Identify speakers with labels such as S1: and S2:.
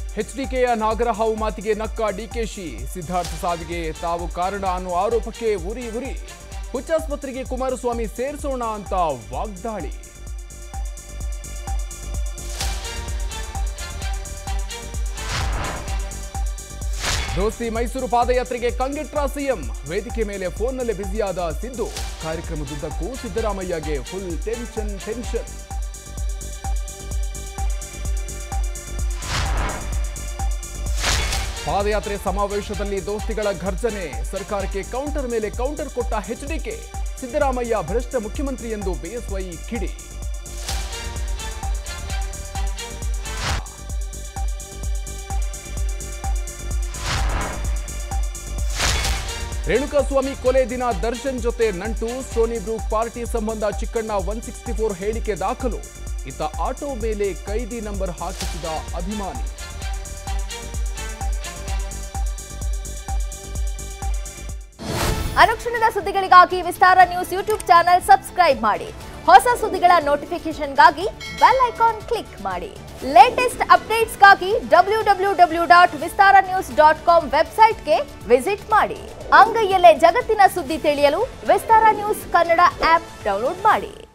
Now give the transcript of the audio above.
S1: ಎಚ್ಡಿಕೆಯ ನಾಗರಹಾವು ಮಾತಿಗೆ ನಕ್ಕ ಡಿಕೆಶಿ ಸಿದ್ಧಾರ್ಥ ಸಾವಿಗೆ ತಾವು ಕಾರಣ ಅನ್ನೋ ಆರೋಪಕ್ಕೆ ಉರಿ ಉರಿ ಹುಚ್ಚಾಸ್ಪತ್ರೆಗೆ ಕುಮಾರಸ್ವಾಮಿ ಸೇರಿಸೋಣ ಅಂತ ವಾಗ್ದಾಳಿ ದೋಸ್ತಿ ಮೈಸೂರು ಪಾದಯಾತ್ರೆಗೆ ಕಂಗೆಟ್ರ ಸಿಎಂ ವೇದಿಕೆ ಮೇಲೆ ಫೋನ್ನಲ್ಲೇ ಬ್ಯುಸಿಯಾದ ಸಿದ್ದು ಕಾರ್ಯಕ್ರಮದುದ್ದಕ್ಕೂ ಸಿದ್ದರಾಮಯ್ಯಗೆ ಫುಲ್ ಟೆನ್ಷನ್ ಟೆನ್ಷನ್ ಪಾದಯಾತ್ರೆ ಸಮಾವೇಶದಲ್ಲಿ ದೋಸ್ತಿಗಳ ಘರ್ಜನೆ ಸರ್ಕಾರಕ್ಕೆ ಕೌಂಟರ್ ಮೇಲೆ ಕೌಂಟರ್ ಕೊಟ್ಟ ಎಚ್ಡಿಕೆ ಸಿದ್ದರಾಮಯ್ಯ ಭ್ರಷ್ಟ ಮುಖ್ಯಮಂತ್ರಿ ಎಂದು ಬಿಎಸ್ವೈ ಕಿಡಿ ರೇಣುಕಾಸ್ವಾಮಿ ಕೊಲೆ ದಿನ ದರ್ಶನ್ ಜೊತೆ ನಂಟು ಸೋನಿ ಬ್ರೂಕ್ ಪಾರ್ಟಿ ಸಂಬಂಧ ಚಿಕ್ಕಣ್ಣ ಒನ್ ಸಿಕ್ಸ್ಟಿ ಫೋರ್ ಹೇಳಿಕೆ ದಾಖಲು ಇತ್ತ ಆಟೋ ಮೇಲೆ ಕೈದಿ ನಂಬರ್ ಹಾಕಿಸಿದ ಅಭಿಮಾನಿ
S2: ಅನುಕ್ಷಣದ ಸುದ್ದಿಗಳಿಗಾಗಿ Vistara news YouTube channel subscribe ಮಾಡಿ ಹೊಸ ಸುದ್ದಿಗಳ ನೋಟಿಫಿಕೇಶನ್ಗಾಗಿ ಬೆಲ್ ಐಕಾನ್ ಕ್ಲಿಕ್ ಮಾಡಿ ಲೇಟೆಸ್ಟ್ ಅಪ್ಡೇಟ್ಸ್ಗಾಗಿ W W W dot Vistara news dot com ವೆಬ್ಸೈಟ್ಗೆ ವಿಸಿಟ್ ಮಾಡಿ ಅಂಗೈಯಲ್ಲೇ ಜಗತ್ತಿನ ಸುದ್ದಿ ತಿಳಿಯಲು Vistara news Kannada app download ಮಾಡಿ